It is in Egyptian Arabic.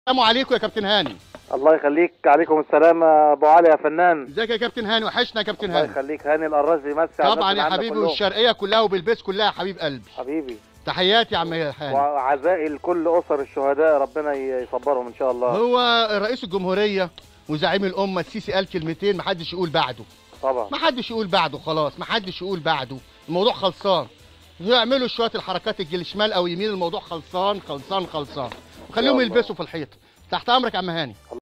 السلام عليكم يا كابتن هاني الله يخليك عليكم السلام يا ابو علي يا فنان ازيك يا كابتن هاني وحشنا يا كابتن الله هاني يخليك هاني القراش بيمسي على طبعا الناس يا اللي حبيبي عندك كلهم. والشرقيه كلها وبالبيت كلها يا حبيب قلبي حبيبي تحياتي يا عم هاني وعزائي لكل اسر الشهداء ربنا يصبرهم ان شاء الله هو رئيس الجمهوريه وزعيم الامه السيسي قال كلمتين محدش يقول بعده طبعا محدش يقول بعده خلاص محدش يقول بعده الموضوع خلصان يعملوا شويه الحركات الجل شمال او يمين الموضوع خلصان خلصان خلصان وخليهم الله. يلبسوا في الحيط تحت امرك يا عم هاني